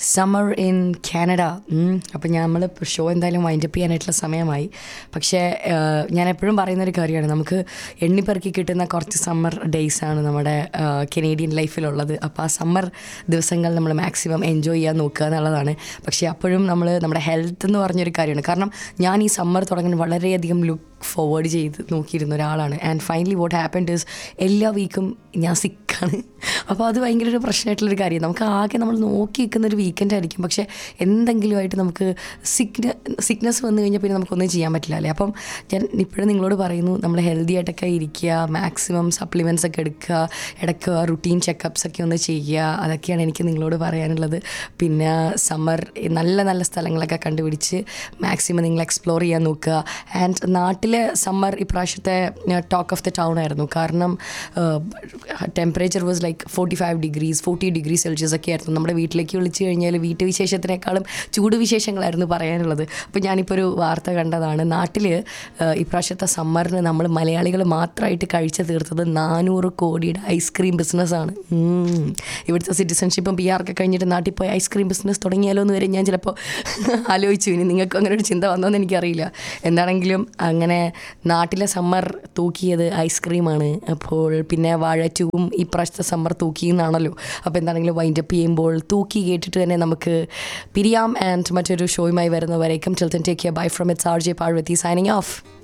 summer in Canada അപ്പം നമ്മൾ show എന്തായാലും വൈൻഡപ്പ് ചെയ്യാനായിട്ടുള്ള സമയമായി പക്ഷേ ആഹ്, ഞാൻ എപ്പോഴും പറയുന്നൊരു കാര്യമാണ് നമുക്ക് എണ്ണിപ്പെറുക്കി കിട്ടുന്ന കുറച്ച് സമ്മർ ഡേയ്സ് ആണ് നമ്മുടെ കനേഡിയൻ ലൈഫിലുള്ളത് അപ്പോൾ ആ സമ്മർ ദിവസങ്ങൾ നമ്മൾ മാക്സിമം എൻജോയ് ചെയ്യാൻ നോക്കുക എന്നുള്ളതാണ് പക്ഷേ അപ്പോഴും നമ്മൾ നമ്മുടെ ഹെൽത്ത് എന്ന് പറഞ്ഞൊരു കാര്യമാണ് കാരണം ഞാൻ ഈ സമ്മർ തുടങ്ങാൻ വളരെയധികം ലുക്ക് ഫോർവേഡ് ചെയ്ത് നോക്കിയിരുന്ന ഒരാളാണ് and finally what happened is എല്ലാ വീക്കും ഞാൻ സിക്കാണ് അപ്പോൾ അത് ഭയങ്കര ഒരു പ്രശ്നമായിട്ടുള്ളൊരു കാര്യം നമുക്ക് ആകെ നമ്മൾ നോക്കി നിൽക്കുന്ന ഒരു വീക്കെൻഡ് ആയിരിക്കും പക്ഷേ എന്തെങ്കിലുമായിട്ട് നമുക്ക് സിക്ന സിക്നസ് വന്നു കഴിഞ്ഞാൽ പിന്നെ നമുക്കൊന്നും ചെയ്യാൻ പറ്റില്ല അല്ലേ അപ്പം ഞാൻ ഇപ്പോഴും നിങ്ങളോട് പറയുന്നു നമ്മൾ ഹെൽത്തി ആയിട്ടൊക്കെ ഇരിക്കുക മാക്സിമം സപ്ലിമെൻറ്റ്സ് ഒക്കെ എടുക്കുക ഇടയ്ക്ക് റുട്ടീൻ ചെക്കപ്സ് ഒക്കെ ഒന്ന് ചെയ്യുക അതൊക്കെയാണ് എനിക്ക് നിങ്ങളോട് പറയാനുള്ളത് പിന്നെ സമ്മർ നല്ല നല്ല സ്ഥലങ്ങളൊക്കെ കണ്ടുപിടിച്ച് മാക്സിമം നിങ്ങൾ എക്സ്പ്ലോർ ചെയ്യാൻ നോക്കുക ആൻഡ് നാട്ടിലെ സമ്മർ ഇപ്രാവശ്യത്തെ ടോക്ക് ഓഫ് ദ ടൗൺ ആയിരുന്നു കാരണം temperature was like forty five degrees forty degree celsius ഒക്കെ ആയിരുന്നു നമ്മുടെ വീട്ടിലേക്ക് വിളിച്ചു കഴിഞ്ഞാൽ വീട്ടുവിശേഷത്തിനേക്കാളും ചൂട് വിശേഷങ്ങളായിരുന്നു പറയാനുള്ളത് അപ്പോൾ ഞാനിപ്പോൾ ഒരു വാർത്ത കണ്ടതാണ് നാട്ടിൽ ഇപ്രാവശ്യത്തെ സമ്മറിന് നമ്മൾ മലയാളികൾ മാത്രമായിട്ട് കഴിച്ചു തീർത്തത് നാനൂറ് കോടിയുടെ ഐസ്ക്രീം ബിസിനസ്സാണ് ഇവിടുത്തെ സിറ്റിസൺഷിപ്പും പി ആർക്ക് കഴിഞ്ഞിട്ട് നാട്ടിൽ പോയി ഐസ്ക്രീം ബിസിനസ് തുടങ്ങിയാലോ എന്ന് വരെ ഞാൻ ചിലപ്പോൾ ആലോചിച്ചു ഇനി നിങ്ങൾക്ക് അങ്ങനെ ഒരു ചിന്ത വന്നോന്ന് എനിക്കറിയില്ല എന്താണെങ്കിലും അങ്ങനെ നാട്ടിലെ സമ്മർ തൂക്കിയത് ഐസ്ക്രീമാണ് അപ്പോൾ പിന്നെ വാഴ ടൂവും ഈ പ്രാവശ്യത്തെ സമ്മർ തൂക്കി എന്നാണല്ലോ അപ്പോൾ എന്താണെങ്കിലും വൈൻഡപ്പ് ചെയ്യുമ്പോൾ തൂക്കി കേട്ടിട്ട് തന്നെ നമുക്ക് പിരിയാം ആൻഡ് മറ്റൊരു ഷോയുമായി വരുന്നവരേക്കും till then take bye from it's R J Parvathi signing of